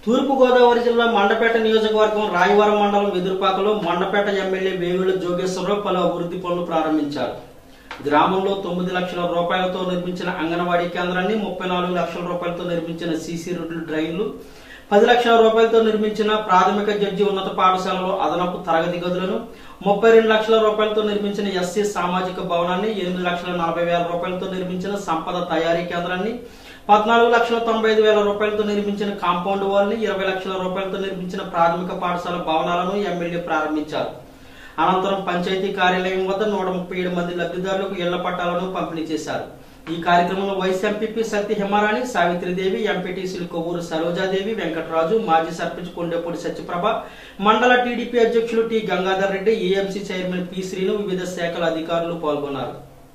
తూర్పుగోదావరి జిల్లా మండపేట నియోజకవర్గం రాయవరం మండలం వెదురుపాకలో మండపేట ఎమ్మెల్యే వేముల జోగేశ్వరరావు పలు అభివృద్ధి పనులు ప్రారంభించారు గ్రామంలో తొమ్మిది లక్షల రూపాయలతో నిర్మించిన అంగన్వాడీ కేంద్రాన్ని ముప్పై నాలుగు లక్షల రూపాయలతో నిర్మించిన సీసీ రోడ్లు డ్రైన్లు పది లక్షల రూపాయలతో నిర్మించిన ప్రాథమిక జడ్జి ఉన్నత పాఠశాలలో అదనపు తరగతి గదులను ముప్పై రెండు లక్షల రూపాయలతో నిర్మించిన ఎస్సీ సామాజిక భవనాన్ని ఎనిమిది లక్షల నలభై వేల రూపాయలతో నిర్మించిన సంపద తయారీ కేంద్రాన్ని పద్నాలుగు లక్షల తొంభై ఐదు వేల రూపాయలతో నిర్మించిన కాంపౌండ్ వాల్ ని ఇరవై లక్షల రూపాయలతో నిర్మించిన ప్రాథమిక పాఠశాల భవనాలను ఎమ్మెల్యే ప్రారంభించారు అనంతరం పంచాయతీ కార్యాలయం వద్ద నూట ముప్పై ఏడు మంది లబ్ధిదారులకు ఇళ్ల పట్టాలను పంపిణీ చేశారు ఈ కార్యక్రమంలో వైస్ ఎంపీపీ సత్య హిమారాణి సావిత్రిదేవి ఎంపీటీసీలు కొవ్వూరు సరోజాదేవి వెంకటరాజు మాజీ సర్పంచ్ కొండేపూడి సత్యప్రభ మండల టీడీపీ అధ్యక్షులు T Gangadhar Reddy AMC chairman P Srinu వివిధ శాఖల అధికారులు పాల్గొన్నారు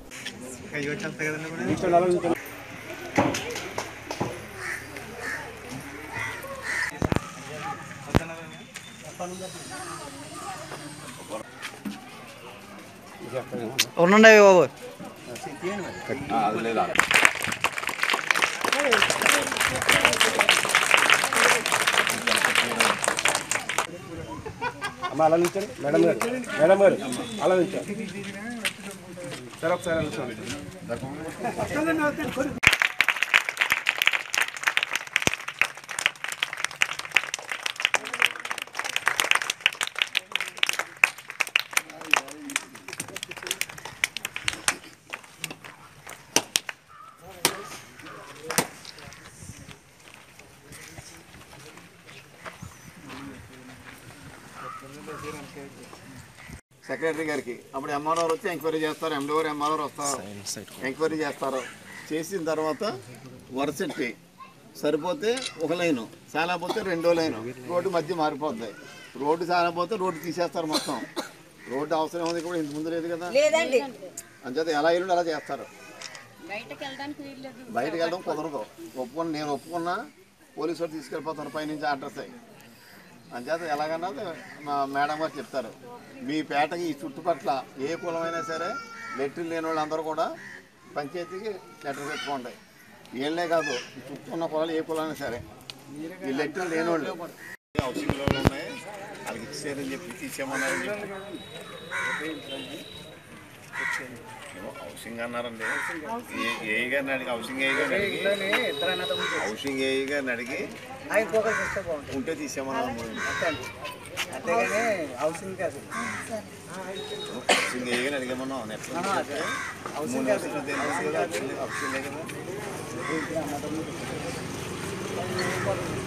ఉండండి బాబు అమ్మ అలా నిల్చోండి మేడం గారు మేడం గారు అలా నిల్చోండి సరే ఒకసారి అలా నిల్చోండి సెక్రటరీ గారికి అప్పుడు ఎంఆర్ఓ వచ్చి ఎంక్వైరీ చేస్తారు ఎండో ఎంఆర్ఓ వస్తారు ఎంక్వైరీ చేస్తారు చేసిన తర్వాత వరసెట్టి సరిపోతే ఒక లైను చాలపోతే రెండో లైను రోడ్డు మధ్య మారిపోద్ది రోడ్డు చాలపోతే రోడ్డు తీసేస్తారు మొత్తం రోడ్డు అవసరం ఉంది కూడా ఇంత ముందు లేదు కదా లేదండి అంచేత ఎలా ఇల్లు అలా చేస్తారు బయటకు వెళ్ళడానికి వీల్లేదు బయటకు వెళ్ళడం కుదరదు ఒప్పుకున్న నేను ఒప్పుకున్నా పోలీసు వాడు తీసుకెళ్ళిపోతారు పైనుంచి అడ్రస్ అయ్యి అంచేత ఎలాగన్నా మా మేడం గారు చెప్తారు మీ పేటకి ఈ చుట్టుపక్కల ఏ కులమైనా సరే లెట్రిన్ లేని వాళ్ళందరూ కూడా పంచాయతీకి లెటర్ పెట్టుకోండి వీళ్ళే కాదు ఈ చుట్టూ ఉన్న కులాలు ఏ కులమైనా సరే ఈ లెట్రిన్ లేని వాళ్ళు హౌసింగ్ లోన్లు ఉన్నాయి వాళ్ళకి ఇచ్చేయారని చెప్పి తీసేయమన్నారని చెప్పి ఏమో హౌసింగ్ అన్నారండి ఏ- ఏ గారిని అడిగి హౌసింగ్ ఏ గారిని అడిగి హౌసింగ్ ఏ గారిని అడిగి ఉంటే తీసేమన్నారు హౌసింగ్ కాదు హౌసింగ్ ఏ గారిని అడిగేమన్నాం నెట్ హౌసింగ్ హౌసింగ్ కదా